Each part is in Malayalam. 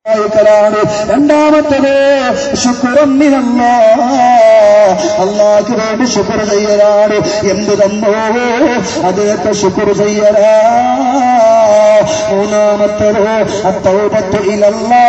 ാണ് രണ്ടാമത്തത് ശുക്രമ്മിനല്ല അള്ളാഹ്ക്ക് വേണ്ടി ശുക്ർ ചെയ്യലാണ് എന്ത് തന്നോ അതിനൊക്കെ ശുക്ർ ചെയ്യലാ മൂന്നാമത്തത് അത്തൗബത്ത് ഇലല്ലാ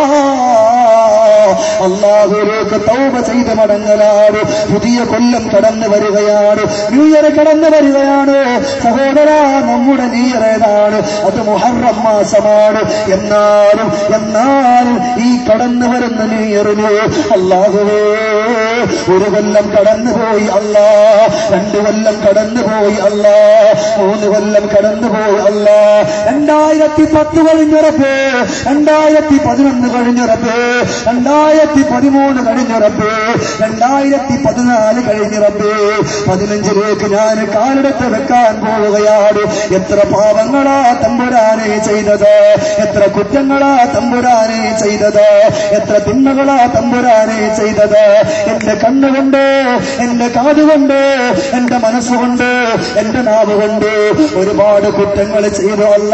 അള്ളാഹുലേക്ക് തൗബ ചെയ്ത് മടങ്ങലാണ് പുതിയ കൊല്ലം കടന്നു വരികയാണ് ന്യൂ ഇയർ കടന്നു വരികയാണ് സഹോദര നമ്മുടെ ന്യൂ ഇയർ ഏതാണ് അത് മുഹറം മാസമാണ് എന്നാലും എന്നാലും ഈ കടന്നു വരുന്ന ന്യൂ ഇയറിന് അള്ളാഹുവേ ഒരു കൊല്ലം കടന്നുപോയി അല്ലാ രണ്ടു കൊല്ലം കടന്നുപോയി അല്ലാ മൂന്ന് കൊല്ലം കടന്നുപോയി അല്ലാ രണ്ടായിരത്തി പത്ത് കഴിഞ്ഞുറപ്പ് രണ്ടായിരത്തി പതിനൊന്ന് കഴിഞ്ഞുറപ്പ് രണ്ടായിരത്തി പതിമൂന്ന് കഴിഞ്ഞുറപ്പ് രണ്ടായിരത്തി പതിനാല് കഴിഞ്ഞുറപ്പ് പതിനഞ്ചിലേക്ക് ഞാൻ കാലെടുത്ത് വെക്കാൻ പോവുകയാണ് എത്ര പാപങ്ങളാ തമ്പുരാനെ ചെയ്തത് എത്ര കുറ്റങ്ങളാ തമ്പുരാനെ ചെയ്തത് എത്ര തിന്മകളാ തമ്പുരാനെ ചെയ്തത് എന്റെ കണ്ണുകൊണ്ട് എന്റെ കാതുകൊണ്ട് എന്റെ മനസ്സുകൊണ്ട് എന്റെ നാവ് കൊണ്ട് ഒരുപാട് കുറ്റങ്ങൾ ചെയ്തു അല്ല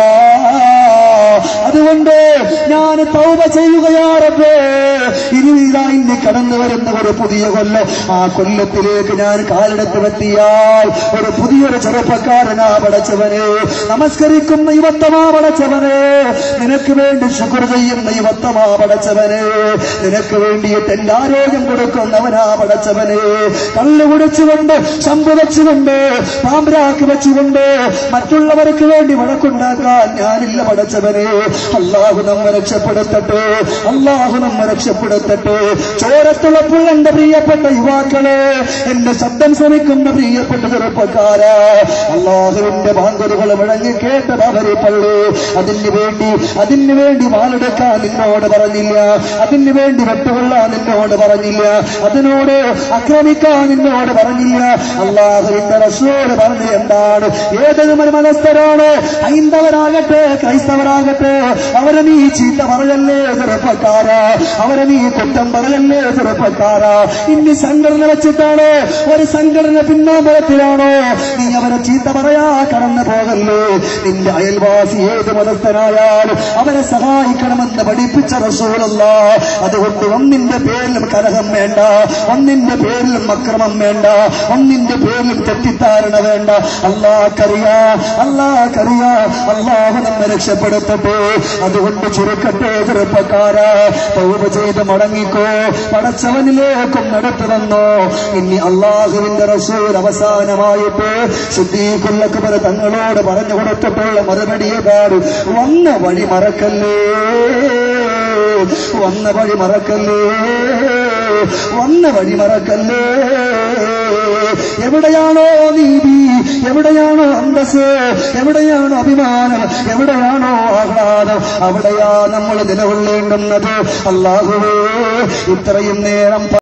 അതുകൊണ്ട് ഞാൻ തൗബ ചെയ്യുകയാറപ്പേ ഇനി ഇതാ ഇനി കടന്നു വരുന്ന ഒരു പുതിയ കൊല്ലം ആ കൊല്ലത്തിലേക്ക് ഞാൻ കാലെടുത്ത് വെത്തിയാൽ ഒരു പുതിയൊരു ചെറുപ്പക്കാരനാ പടച്ചവനെ നമസ്കരിക്കുന്ന യുവത്തമാ പടച്ചവനെ നിനക്ക് വേണ്ടി ശുക്ർ ചെയ്യുന്ന യുവത്തമാ പടച്ചവനെ നിനക്ക് വേണ്ടിയിട്ട് എന്റെ ആരോഗ്യം കൊടുക്കുന്നവനാ പടച്ചവനെ കള്ളു കുടിച്ചുകൊണ്ട് ശമ്പു വെച്ചുകൊണ്ട് പാമ്പ്രാക്ക് വെച്ചുകൊണ്ട് മറ്റുള്ളവർക്ക് വേണ്ടി വഴക്കുണ്ടാക്കാൻ ഞാനില്ല പടച്ചവനെ അള്ളാഹു നമ്മെ രക്ഷപ്പെടുത്തട്ടെ അള്ളാഹു നമ്മെ രക്ഷപ്പെടുത്തട്ടെ ചോരത്തുളപ്പുള്ള എന്റെ പ്രിയപ്പെട്ട യുവാക്കളെ എന്റെ ശബ്ദം ശ്രമിക്കുന്ന പ്രിയപ്പെട്ട ചെറുപ്പക്കാരാ അള്ളാഹുവിന്റെ ബാങ്കുകൾ മുഴങ്ങി കേട്ടത് അവരെ പള്ളി അതിന് വേണ്ടി അതിന് വേണ്ടി വാളെടുക്കാൻ നിന്നോട് പറഞ്ഞില്ല അതിന് വേണ്ടി വെട്ടുകൊള്ളാൻ നിന്നോട് പറഞ്ഞില്ല അതിനോട് ആക്രമിക്കാൻ നിന്നോട് പറഞ്ഞില്ല അള്ളാഹുവിന്റെ റസൂല് പറഞ്ഞത് എന്താണ് ഏതൊരു മനസ്ഥരാണ് ഹൈന്ദവരാകട്ടെ ക്രൈസ്തവരാകട്ടെ അവരെ നീ ചീത്ത പറയല്ലേ ചെറുപ്പക്കാരാ അവരെ നീ കുറ്റം പറയല്ലേ ചെറുപ്പക്കാരാ ഇനി സംഘടന വെച്ചിട്ടാണ് ഒരു സംഘടന പിന്നാമ്പലത്തിലാണോ നീ അവരെ ചീത്ത പറയാ കടന്നു പോകല്ലേ നിന്റെ അയൽവാസി ഏത് മതസ്ഥനായാലും അവരെ സഹായിക്കണമെന്ന് പഠിപ്പിച്ച റസൂലല്ല അതുകൊണ്ട് ഒന്നിന്റെ പേരിലും കലഹം വേണ്ട ഒന്നിന്റെ പേരിലും അക്രമം വേണ്ട ഒന്നിന്റെ പേരിലും തെറ്റിദ്ധാരണ വേണ്ട അള്ളാഹ്ക്കറിയാ അള്ളാഹ്ക്കറിയാ അള്ളാഹു നമ്മെ രക്ഷപ്പെടുത്തട്ടെ അതുകൊണ്ട് ചുരുക്കട്ടെ ചെറുപ്പക്കാരാ തൗബ ചെയ്ത് മടങ്ങിക്കോ പടച്ചവനിലേക്കും നടത്തു തന്നോ ഇനി അള്ളാഹുവിന്റെ റസൂൽ അവസാനമായിട്ട് ശുദ്ധീകുല്ലക്കുബർ തങ്ങളോട് പറഞ്ഞു കൊടുത്തിട്ടുള്ള മറുപടി ഏതാണ് വന്ന വഴി മറക്കല്ലേ വന്ന വഴി മറക്കല്ലേ വന്ന വഴി മറക്കല്ലേ എവിടെയാണോ നീതി എവിടെയാണോ അന്തസ് എവിടെയാണോ അഭിമാനം എവിടെയാണോ ആഹ്ലാദം അവിടെയാ നമ്മൾ നിലകൊള്ളേണ്ടുന്നത് അള്ളാഹുവേ ഇത്രയും നേരം